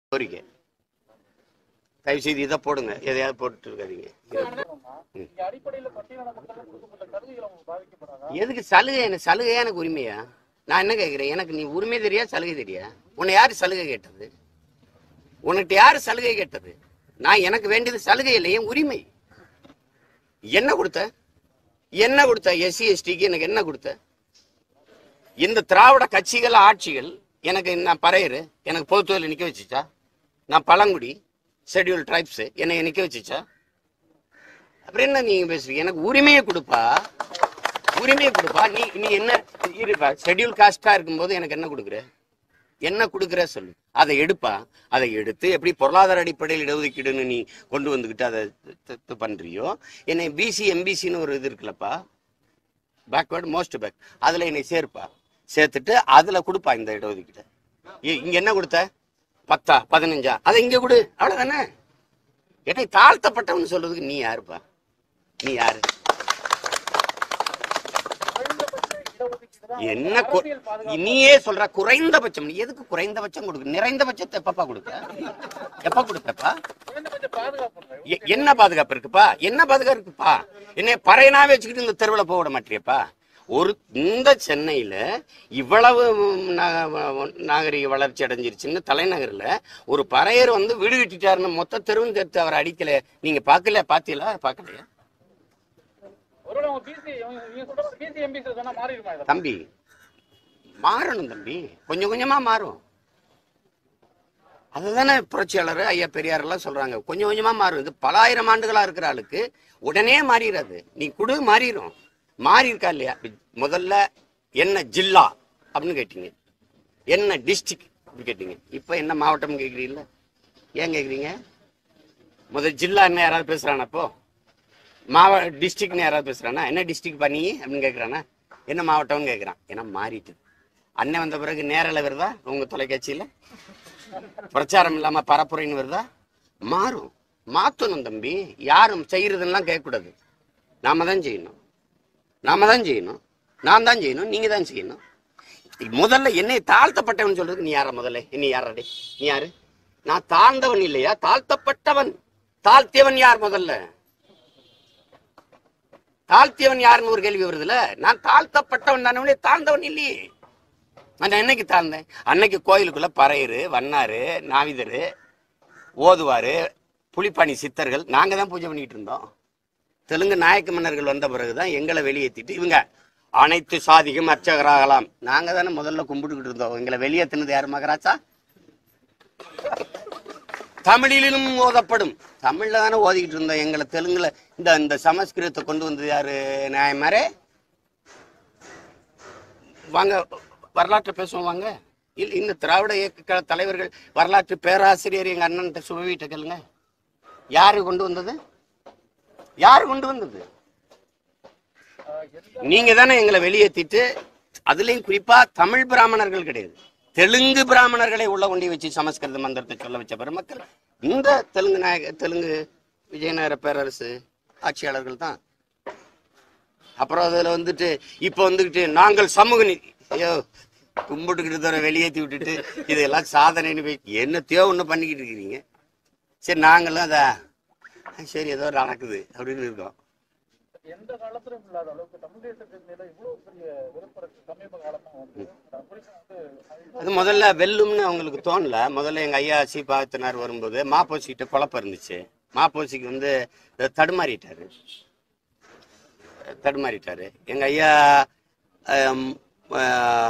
கோரிக்கை தயவு செய்து இதை போடுங்க எதையாவது போட்டுட்டு இருக்காதீங்க இங்க அடிப்படையில பட்டியலான மக்களுக்கு கொடுக்கப்பட்ட சலுகைகள் அவங்க பாதிக்கப்படாதா எதுக்கு சலுகை எனக்கு சலுகையா எனக்கு உரிமையா நான் என்ன கேட்கிறேன் எனக்கு நீ உரிமை தெரியா சலுகை தெரியா உன்னை யாரு சலுகை கேட்டது உனக்கு யாரு சலுகை கேட்டது நான் எனக்கு வேண்டியது சலுகை இல்லை என் உரிமை என்ன கொடுத்த என்ன கொடுத்த எஸ்சி எஸ்டிக்கு எனக்கு என்ன கொடுத்த இந்த திராவிட கட்சிகள் ஆட்சிகள் எனக்கு நான் பறையரு எனக்கு பொதுத்துறையில் நிக்க வச்சுச்சா நான் பழங்குடி ஷெட்யூல் ட்ரைப்ஸ் என்னை நிக்க வச்சுச்சா அப்புறம் என்ன நீங்க பேசுறீங்க எனக்கு உரிமையை கொடுப்பா உரிமையை கொடுப்பா நீ நீ என்ன இருப்பா ஷெட்யூல் காஸ்டா இருக்கும்போது எனக்கு என்ன கொடுக்குற என்ன கொடுக்குற சொல்லு அதை எடுப்பா அதை எடுத்து எப்படி பொருளாதார அடிப்படையில் இடஒதுக்கீடுன்னு நீ கொண்டு வந்துக்கிட்டு அதை த- த- பண்றியோ என்னை பிசி எம்பிசின்னு ஒரு இது இருக்குல்லப்பா பேக்வேர்டு மோஸ்ட் பேக் அதுல என்னை சேர்ப்பா சேர்த்துட்டு அதுல கொடுப்பா இந்த இடஒதுக்கீடு இ- இங்க என்ன கொடுத்த பத்தா பதினஞ்சா அதை இங்க கொடு அவ்வளவுதானே என்னை தாழ்த்தப்பட்டவன் சொல்றதுக்கு நீ யாருப்பா நீ யாரு குறைந்தபட்ச இடஒதுக்கீடு தான் என்ன கு- அரசியல் பாதுகாப்பு நீயே சொல்ற குறைந்தபட்சம் நீ எதுக்கு குறைந்தபட்சம் கொடுக்க நிறைந்தபட்சத்தை எப்பப்பா கொடுக்க எப்ப கொடுப்பப்பா குறைந்தபட்ச பாதுகாப்பு இல்லை. எ- என்ன பாதுகாப்பு இருக்குப்பா என்ன பாதுகாப்பு இருக்குப்பா என்ன பறையனாவே வச்சுக்கிட்டு இந்த தெருவில் போக விட மாட்டியப்பா ஒரு இந்த சென்னையில இவ்வளவு நா- நாகரிக வளர்ச்சி அடைஞ்சிருச்சுன்னு தலைநகர்ல ஒரு பறையர் வந்து வீடு கட்டிட்டாருன்னு மொத்த தெருவும் சேர்த்து அவர் அடிக்கல நீங்க பார்க்கல பாத்தீங்களா பார்க்கலையா ஒருவேளை அவங்க பிசி நீங்க சொல்ற பிசி எம்பிசி சொன்னா மாறிடுமா இதெல்லாம் தம்பி மாறணும் தம்பி கொஞ்சம் கொஞ்சமா மாறும் அதுதானே புரட்சியாளர் ஐயா பெரியார் எல்லாம் சொல்றாங்க கொஞ்சம் கொஞ்சமா மாறும் இது பல ஆயிரம் ஆண்டுகளா இருக்கிற ஆளுக்கு உடனே மாறிடாது நீ குடு மாறிடும் மாறி இருக்கா இல்லையா முதல்ல என்ன ஜில்லா அப்படின்னு கேட்டீங்க என்ன டிஸ்ட்ரிக்ட் அப்படின்னு கேட்டீங்க இப்ப என்ன மாவட்டம் கேக்குறீங்கல்ல ஏன் கேக்குறீங்க முதல் ஜில்லா என்ன யாராவது பேசுறானா அப்போ மாவ டிஸ்ட்ரிக்ட்னு யாராவது பேசுறானா என்ன டிஸ்ட்ரிக்ட் பண்ணி அப்படின்னு கேட்குறானா என்ன மாவட்டம்னு கேட்குறான் ஏன்னா மாறிட்டு அண்ணன் வந்த பிறகு நேரில் வருதா உங்க தொலைக்காட்சியில் பிரச்சாரம் இல்லாம பரப்புரைன்னு வருதா மாறும் மாத்தணும் தம்பி யாரும் செய்யறதெல்லாம் கேட்கக்கூடாது நாம தான் செய்யணும் நாம தான் செய்யணும் நான் தான் செய்யணும் நீங்க தான் செய்யணும் முதல்ல என்னை தாழ்த்தப்பட்டவன் சொல்றதுக்கு நீ யாரா முதல்ல நீ யாரடி நீ யாரு நான் தாழ்ந்தவன் இல்லையா தாழ்த்தப்பட்டவன் தாழ்த்தியவன் யார் முதல்ல தாழ்த்தியவன் யாருன்னு ஒரு கேள்வி வருதுல நான் தாழ்த்தப்பட்டவன் தானே தாழ்ந்தவன் இல்லையே நான் என்னைக்கு தாழ்ந்தேன் அன்னைக்கு கோயிலுக்குள்ள பறையரு வண்ணாரு நாவிதரு ஓதுவாரு புலிப்பாணி சித்தர்கள் நாங்க தான் பூஜை பண்ணிட்டு இருந்தோம் தெலுங்கு நாயக்க மன்னர்கள் வந்த பிறகுதான் எங்களை வெளியேற்றிட்டு இவங்க அனைத்து சாதிக்கும் அர்ச்சகராகலாம் நாங்க தானே முதல்ல கும்பிட்டுக்கிட்டு இருந்தோம் எங்களை வெளியேற்றினது யார் மகராஜா தமிழிலும் ஓதப்படும் தமிழ்ல தானே ஓதிக்கிட்டு இருந்தோம் எங்களை தெலுங்குல இந்த இந்த சமஸ்கிருதத்தை கொண்டு வந்தது யாரு நியாயமாரே வாங்க வரலாற்றை பேசுவோம் வாங்க இல்ல இந்த திராவிட இயக்க கழக தலைவர்கள் வரலாற்று பேராசிரியர் எங்க அண்ணன் சுபவீட்ட கேளுங்க யாரு கொண்டு வந்தது யாரு கொண்டு வந்தது நீங்க தானே எங்களை வெளியேத்திட்டு அதுலயும் குறிப்பா தமிழ் பிராமணர்கள் கிடையாது தெலுங்கு பிராமணர்களை உள்ள கொண்டு வச்சு சமஸ்கிருத மந்திரத்தை சொல்ல வச்ச பெருமக்கள் இந்த தெலுங்கு நாயக தெலுங்கு விஜயநகர பேரரசு ஆட்சியாளர்கள் தான் அப்புறம் அதுல வந்துட்டு இப்ப வந்துகிட்டு நாங்கள் சமூக நீதி ஐயோ கும்பிட்டுக்கிட்டு தர வெளியேற்றி விட்டுட்டு இதெல்லாம் சாதனைன்னு போய் என்னத்தையோ ஒண்ணு பண்ணிக்கிட்டு இருக்கிறீங்க சரி நாங்களும் அத சரி ஏதோ நடக்குது அப்படின்னு இருக்கோம் எந்த காலத்திலும் இல்லாத அளவுக்கு தமிழ் தேசத்தின் மேல இவ்வளவு பெரிய வெறுப்பரசு சமீப காலமா வந்து குறிப்பா வந்து அது முதல்ல வெல்லும்னு அவங்களுக்கு தோணல முதல்ல எங்க ஐயா சி பாகத்தினார் வரும்போது மாப்போசிக்கிட்ட குழப்பம் இருந்துச்சு மாப்போசிக்கு வந்து தடுமாறிட்டாரு தடுமாறிட்டாரு எங்க ஐயா ஆம், ஆ,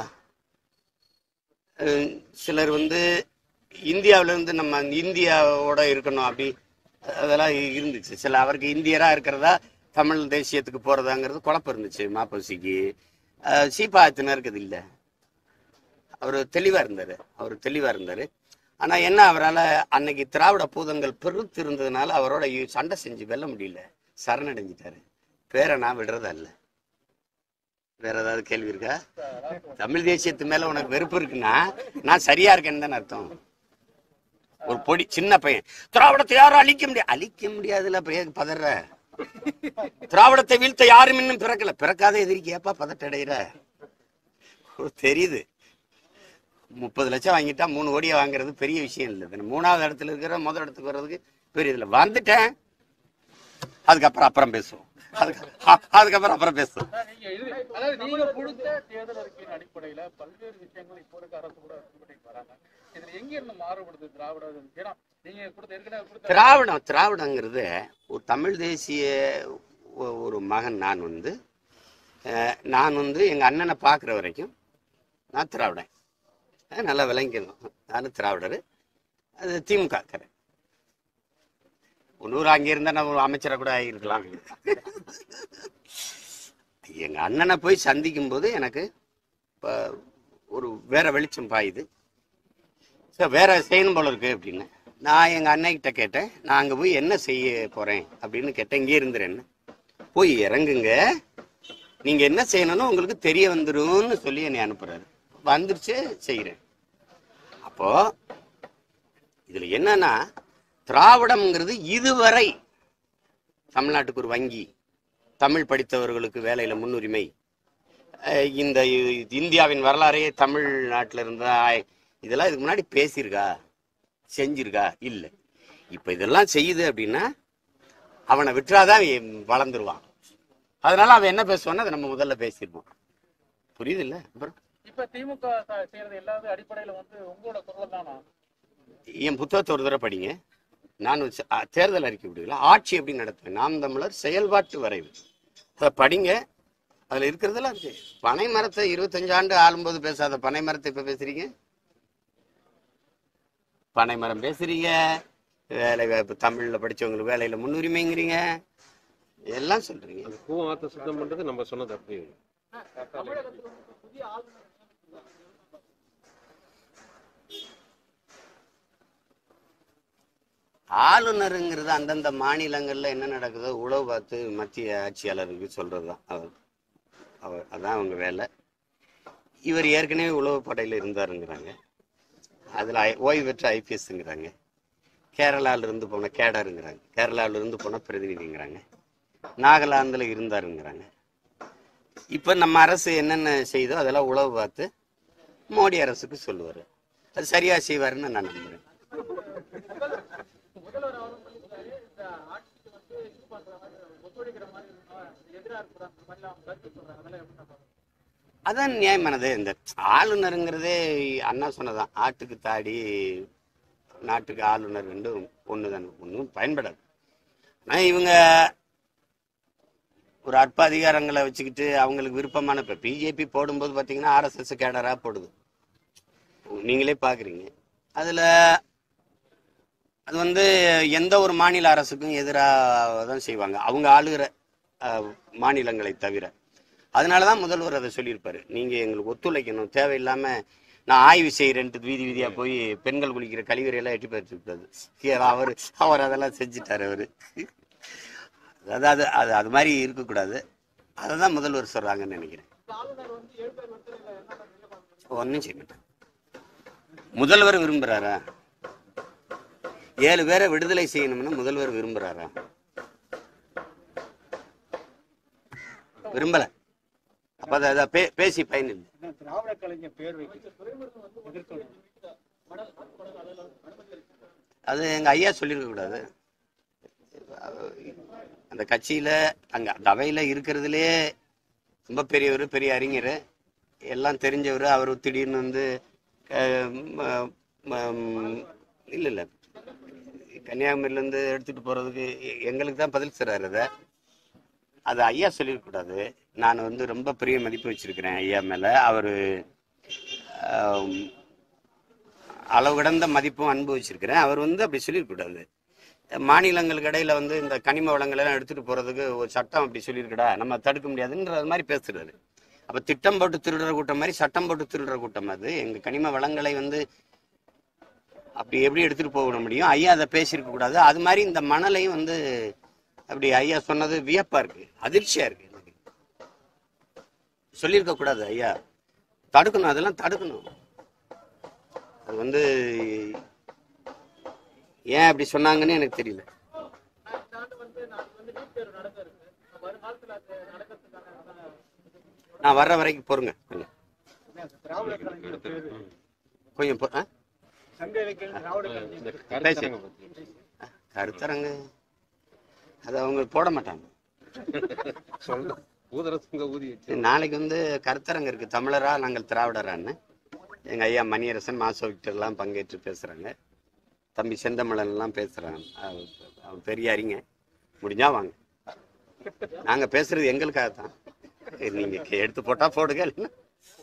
அஹ், சிலர் வந்து இந்தியாவுல இருந்து நம்ம இந்தியாவோட இருக்கணும் அப்படி அதெல்லாம் இருந்துச்சு சில அவருக்கு இந்தியரா இருக்கிறதா தமிழ் தேசியத்துக்கு போறதாங்கிறது குழப்பம் இருந்துச்சு மாப்போசிக்கு சீபாத்தினருக்கு அது இல்லை அவர் தெளிவா இருந்தாரு அவர் தெளிவா இருந்தாரு ஆனா என்ன அவரால் அன்னைக்கு திராவிட பூதங்கள் பெருத்து இருந்ததுனால அவரோட இ- சண்டை செஞ்சு வெல்ல முடியல சரணடைஞ்சிட்டாரு பேரை நான் விடுறதா இல்ல வேற ஏதாவது கேள்வி இருக்கா தமிழ் தேசியத்து மேல உனக்கு வெறுப்பு இருக்குன்னா நான் சரியா இருக்கேன்னு தானே அர்த்தம் ஒரு பொடி சின்ன பையன் திராவிடத்தை யாரும் அழிக்க முடியாது அழிக்க முடியாதுல பையன் பதற திராவிடத்தை வீழ்த்த யாரும் இன்னும் பிறக்கல பிறக்காத எதிரிக்கு ஏப்பா பதட்டடைகிற ஓ, தெரியுது முப்பது லட்சம் வாங்கிட்டா மூணு கோடியை வாங்குறது பெரிய விஷயம் இல்லை தானே மூணாவது இடத்துல இருக்கிற முதல் இடத்துக்கு வர்றதுக்கு பெரிய இதில் வந்துட்டேன் அதுக்கப்புறம் அப்புறம் பேசுவோம் அதுக்கு அ- அதுக்கப்புறம் அப்புறம் பேசுவோம் அதான் நீங்க இது அதாவது நீங்க கொடுத்த தேர்தல் அறிக்கையின் அடிப்படையில பல்வேறு விஷயங்கள் இப்போ இருக்க அரசு கூட பண்ணிட்டு வராங்க இதுல எங்க இருந்து மாறுபடுது திராவிட இது? ஏன்னா நீங்க கொடுத்த ஏற்கனவே கொடுத்த திராவிடம் திராவிடங்கிறது ஒரு தமிழ் தேசிய ஒ- ஒரு மகன் நான் வந்து அஹ், நான் வந்து எங்கள் அண்ணனை பார்க்குற வரைக்கும் நான் திராவிடன் அது நல்லா விளங்கிக்கணும் நான் திராவிடர் அது திமுக கரை ஒன்னூறு அங்கே இருந்தால் நான் ஒரு அமைச்சராக கூட ஆகியிருக்கலாம் எங்கள் அண்ணனை போய் சந்திக்கும் போது எனக்கு இப்போ ஒரு வேற வெளிச்சம் பாயுது சார் வேற செய்யணும் போல இருக்கு அப்படின்னு நான் எங்கள் அண்ணன்கிட்ட கேட்டேன் நான் அங்கே போய் என்ன செய்ய போகிறேன் அப்படின்னு கேட்டேன் இங்கே இருந்துறேன்னு போய் இறங்குங்க நீங்கள் என்ன செய்யணும்னு உங்களுக்கு தெரிய வந்துரும்னு சொல்லி என்னை அனுப்புறாரு வந்துருச்சு செய்கிறேன் அப்போ இதில் என்னன்னா திராவிடம்ங்கிறது இதுவரை தமிழ்நாட்டுக்கு ஒரு வங்கி தமிழ் படித்தவர்களுக்கு வேலையில் முன்னுரிமை அஹ் இந்த இ- இந்தியாவின் வரலாறே தமிழ்நாட்டில் இருந்தா இதெல்லாம் இதுக்கு முன்னாடி பேசியிருக்கா செஞ்சிருக்கா இல்லை இப்போ இதெல்லாம் செய்யுது அப்படின்னா அவனை விட்டுறாதான் இவன் வளர்ந்துருவான் அதனால அவன் என்ன பேசுவான்னு அதை நம்ம முதல்ல பேசியிருப்போம் புரியுது இல்ல அப்புறம் இப்ப திமுக ச- செய்யறது எல்லாமே அடிப்படையில வந்து உங்களோட குரல் தானா என் புத்தகத்தை ஒரு தடவை படிங்க நான் ஒரு ச- அ, தேர்தல் அறிக்கை விடுவீங்களா ஆட்சி எப்படி நடத்துவேன் நாம் தமிழர் செயல்பாட்டு வரைவு அதை படிங்க அதுல இருக்கிறதெல்லாம் இருக்கு பனை மரத்தை இருபத்தஞ்சு ஆண்டு ஆளும்போது பேசாத பனை மரத்தை இப்ப பேசுறீங்க பனை மரம் பேசுறீங்க வேலை வாய்ப்பு தமிழ்ல படிச்சவங்களுக்கு வேலையில முன்னுரிமைங்கிறீங்க எல்லாம் சொல்றீங்க அந்த பூ ஆத்த சுத்தம் பண்றது நம்ம சொன்னது அப்படியே ஆளுநருங்கிறது அந்தந்த மாநிலங்கள்ல என்ன நடக்குதோ உளவு பார்த்து மத்திய ஆட்சியாளருக்கு சொல்றதுதான் அவர் அவர் அதான் அவங்க வேலை இவர் ஏற்கனவே உளவு படையில இருந்தாருங்கிறாங்க அதுல ஐ- ஓய்வு பெற்ற ஐபிஎஸ்ங்கிறாங்க கேரளால இருந்து போன கேடருங்கிறாங்க கேரளால இருந்து போன பிரதிநிதிங்கிறாங்க நாகாலாந்துல இருந்தாருங்கிறாங்க இப்ப நம்ம அரசு என்னென்ன செய்தோ அதெல்லாம் உளவு பார்த்து மோடி அரசுக்கு சொல்லுவாரு அது சரியா செய்வாருன்னு நான் நம்புறேன் முதல்வர் அவரும் சொல்லியிருக்காரு இந்த ஆட்சிக்கு வந்து இது பண்ற மாதிரி ஒத்துழைக்கிற மாதிரி இருக்கணும் எதிராக இருக்கிற அந்த மாதிரி அவங்க கருத்து சொல்றாங்க அதெல்லாம் எப்படி நம்ம அதான் நியாயமானது இந்த ஆளுநருங்கிறதே அண்ணா சொன்னதான் ஆட்டுக்கு தாடி நாட்டுக்கு ஆளுநர் ரெண்டும் ஒன்று தான் ஒன்றும் பயன்படாது ஆனால் இவங்க ஒரு அற்ப அதிகாரங்களை வச்சுக்கிட்டு அவங்களுக்கு விருப்பமான இப்போ பிஜேபி போடும்போது பார்த்தீங்கன்னா ஆர்எஸ்எஸ் கேடராக போடுது நீங்களே பார்க்குறீங்க அதில் அது வந்து எந்த ஒரு மாநில அரசுக்கும் எதிராக தான் செய்வாங்க அவங்க ஆளுகிற அஹ், மாநிலங்களை தவிர அதனால தான் முதல்வர் அதை சொல்லியிருப்பாரு நீங்க எங்களுக்கு ஒத்துழைக்கணும் தேவையில்லாம நான் ஆய்வு செய்யறேன்ட்டு வீதி வீதியா போய் பெண்கள் குளிக்கிற கழிவறையெல்லாம் எட்டி பார்த்துருக்காது அவர் அவர் அதெல்லாம் செஞ்சுட்டாரு அவரு அதாவது அது அது மாதிரி இருக்கக்கூடாது அதை தான் முதல்வர் சொல்றாங்கன்னு நினைக்கிறேன் ஒன்றும் செய்ய மாட்டேன் முதல்வர் விரும்புறாரா ஏழு பேரை விடுதலை செய்யணும்னு முதல்வர் விரும்புறாரா விரும்பல அப்ப அதை- அதை பே- பேசி பயன் இல்லை திராவிட கலைஞர் பேர் வைக்க அது எங்க ஐயா சொல்லியிருக்க கூடாது அந்த கட்சியில அங்க அந்த அவையில இருக்கிறதுலே ரொம்ப பெரியவர் பெரிய அறிஞர் எல்லாம் தெரிஞ்சவர் அவர் திடீர்னு வந்து அஹ், ம- ம- இல்ல இல்ல கன்னியாகுமரியில இருந்து எடுத்துட்டு போறதுக்கு எ- எங்களுக்கு தான் பதில் சொல்றாரு அதை அது ஐயா சொல்லியிருக்க கூடாது நான் வந்து ரொம்ப பெரிய மதிப்பு வச்சிருக்கிறேன் ஐயா மேல அவரு ஆம், அளவு கடந்த மதிப்பும் அன்பு வச்சிருக்கிறேன் அவர் வந்து அப்படி சொல்லியிருக்கூடாது மாநிலங்களுக்கு இடையில வந்து இந்த கனிம வளங்களை எல்லாம் எடுத்துட்டு போறதுக்கு ஒரு சட்டம் அப்படி சொல்லியிருக்கடா நம்ம தடுக்க முடியாதுன்ற மாதிரி பேசுறாரு அப்ப திட்டம் போட்டு திருடுற கூட்டம் மாதிரி சட்டம் போட்டு திருடுற கூட்டம் அது எங்க கனிம வளங்களை வந்து அப்படி எப்படி எடுத்துட்டு போக முடியும் ஐயா அதை பேசியிருக்க கூடாது அது மாதிரி இந்த மணலையும் வந்து அப்படி ஐயா சொன்னது வியப்பா இருக்கு அதிர்ச்சியா இருக்கு எனக்கு சொல்லியிருக்க கூடாது ஐயா தடுக்கணும் அதெல்லாம் தடுக்கணும் அது வந்து ஏன் அப்படி சொன்னாங்கன்னு எனக்கு தெரியல இந்த ஆண்டு வந்து நாளைக்கு வந்து நீட் தேர்வு நடக்க இருக்கு வருங்காலத்துல அது நடக்கிறதுக்கான நான் வர்ற வரைக்கும் பொறுங்க கொஞ்சம் திராவிட கலைஞர் பேரு கொஞ்சம் பொ- ஆ? சங்க இலக்கியம் திராவிட கல்வி இந்த கருத்தரங்க பத்தி. கருத்தரங்கு அது அவங்க போட மாட்டாங்க சொல்ல ஊதரசங்க ஊதி வச்சு நாளைக்கு வந்து கருத்தரங்கு இருக்கு தமிழரா நாங்கள் திராவிடரான்னு எங்க ஐயா மணியரசன் மாசோ விக்டர் எல்லாம் பங்கேற்று பேசுறாங்க தம்பி செந்தமிழன் எல்லாம் பேசுறாங்க அவ- அவன் பெரிய அறிஞ முடிஞ்சா வாங்க நாங்க பேசுறது எங்களுக்காக தான் நீங்க எடுத்து போட்டா போடுங்க இல்லைன்னா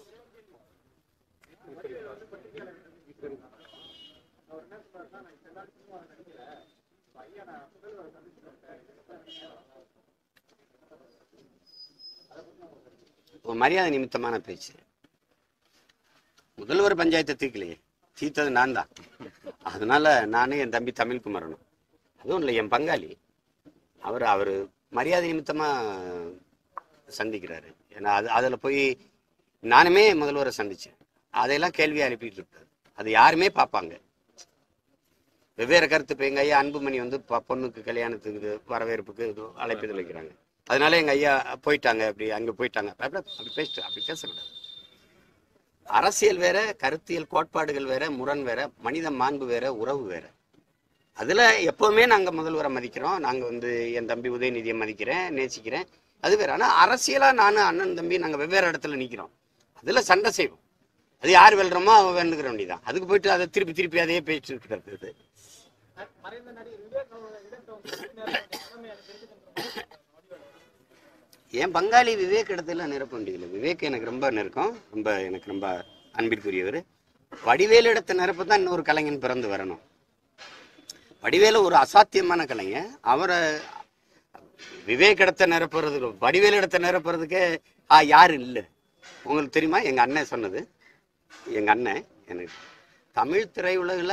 ஒரு மரியாதை நிமித்தமான பேச்சு முதல்வர் பஞ்சாயத்தை தீர்க்கலையே தீர்த்தது நான் தான் அதனால நானும் என் தம்பி தமிழ்குமரனும் அதுவும் இல்லை என் பங்காளி அவர் அவர் மரியாதை நிமித்தமா சந்திக்கிறாரு ஏன்னா அது அதில் போய் நானுமே முதல்வரை சந்திச்சேன் அதையெல்லாம் கேள்வி அனுப்பிட்டு இருப்பாரு அது யாருமே பார்ப்பாங்க வெவ்வேறு கருத்து இப்போ எங்கள் ஐயா அன்புமணி வந்து ப- பொண்ணுக்கு கல்யாணத்துக்கு இது வரவேற்புக்கு இது அழைப்பிதழ் வைக்கிறாங்க அதனால எங்கள் ஐயா போயிட்டாங்க அப்படி அங்கே போயிட்டாங்க அப்படி அப்படி பேசிட்டு அப்படி பேசக்கூடாது அரசியல் வேற கருத்தியல் கோட்பாடுகள் வேற முரண் வேற மனித மாண்பு வேற உறவு வேற அதுல எப்பவுமே நாங்க முதல்வரை மதிக்கிறோம் நாங்க வந்து என் தம்பி உதயநிதியை மதிக்கிறேன் நேசிக்கிறேன் அது வேற ஆனா அரசியலா நானும் அண்ணன் தம்பி நாங்க வெவ்வேறு இடத்துல நிக்கிறோம் அதுல சண்டை செய்வோம் அது யார் வெல்றோமோ அவன் வேண்டுகிற வேண்டியதான் அதுக்கு போயிட்டு அதை திருப்பி திருப்பி அதையே பேசிட்டு இருக்கிறது இது. மறைந்த நடிகர் விவேக் அவர்கள் இடத்தை வந்து உறுப்பினர்களுடைய கடமை எனக்கு இருக்குதுன்ற என் பங்காளி விவேக் இடத்துல நிரப்ப வேண்டியதில்லை விவேக் எனக்கு ரொம்ப நெருக்கம் ரொம்ப எனக்கு ரொம்ப அன்பிற்குரியவர் வடிவேலு இடத்தை நிரப்ப தான் இன்னொரு கலைஞன் பிறந்து வரணும் வடிவேலு ஒரு அசாத்தியமான கலைஞன் அவரை விவேக் இடத்தை நிரப்புறது வடிவேலு இடத்தை நிரப்புறதுக்கே ஆ யாரும் இல்லை உங்களுக்கு தெரியுமா எங்க அண்ணன் சொன்னது எங்க அண்ணன் எனக்கு தமிழ் திரையுலகில்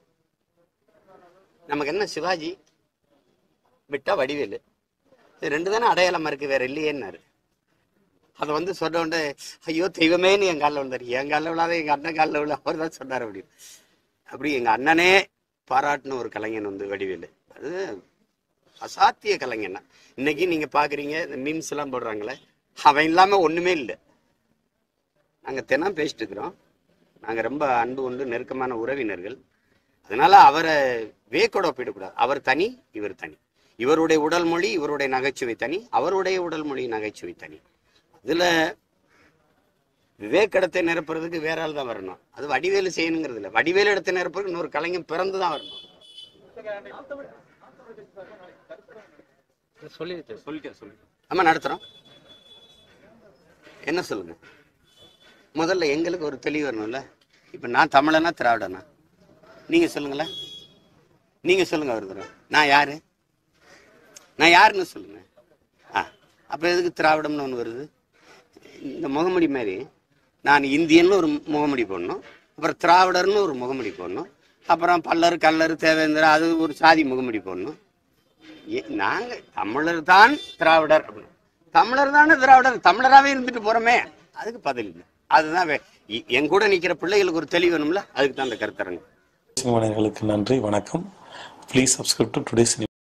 நமக்கு என்ன சிவாஜி விட்டா வடிவேலு இது ரெண்டு தானே அடையாளமா இருக்கு வேற இல்லையேன்னாரு அதை வந்து சொன்ன உடனே ஐயோ தெய்வமேன்னு என் காலில் விழுந்தாரு என் காலில் விழாத எங்க அண்ணன் காலில் விழ அவர் தான் சொன்னார் அப்படின்னு அப்படி எங்க அண்ணனே பாராட்டின ஒரு கலைஞன் வந்து வடிவேலு அது அசாத்திய கலைஞன் தான். இன்னைக்கு நீங்க பாக்குறீங்க இந்த மீம்ஸ் எல்லாம் போடுறாங்களே அவன் இல்லாம ஒண்ணுமே இல்லை நாங்க தினம் பேசிட்டு இருக்கிறோம் நாங்க ரொம்ப அன்பு கொண்டு நெருக்கமான உறவினர்கள் அதனால அவரை வேக்கோட ஒப்பிடக்கூடாது அவர் தனி இவர் தனி இவருடைய உடல் மொழி இவருடைய நகைச்சுவை தனி அவருடைய உடல் மொழி நகைச்சுவை தனி இதுல விவேக் இடத்தை நிரப்புறதுக்கு வேற ஆள் தான் வரணும் அது வடிவேலு செய்யணுங்கிறது இல்லை வடிவேலு இடத்தை நிரப்புறதுக்கு இன்னொரு கலைஞன் பிறந்து தான் வரணும் சொல்லிட்டு சொல்லிட்டேன் சொல்லி ஆமா நடத்துறோம் என்ன சொல்லுங்க முதல்ல எங்களுக்கு ஒரு தெளிவு வரணும்ல இப்ப நான் தமிழனா திராவிடனா நீங்க சொல்லுங்களேன் நீங்க சொல்லுங்க ஒரு தடவை நான் யாரு நான் யாருன்னு சொல்லுங்க ஆ அப்ப எதுக்கு திராவிடம்னு ஒன்று வருது இந்த முகமுடி மாதிரி நான் இந்தியன்னு ஒரு முகமுடி போடணும் அப்புறம் திராவிடர்னு ஒரு முகமுடி போடணும் அப்புறம் பல்லர் கல்லர் தேவேந்திரா அது ஒரு சாதி முகமுடி போடணும் ஏ- நாங்க தமிழர் தான் திராவிடர் அப்படின்னு தமிழர் தானே திராவிடர் தமிழராகவே இருந்துட்டு போறோமே அதுக்கு பதில் இல்லை அதுதான் வே- எ- என் கூட நிக்கிற பிள்ளைகளுக்கு ஒரு தெளிவு வேணும்ல அதுக்கு தான் அந்த கருத்தரங்கு சினிமானியர்களுக்கு நன்றி வணக்கம் ப்ளீஸ் சப்ஸ்கிரைப் டு டுடேஸ்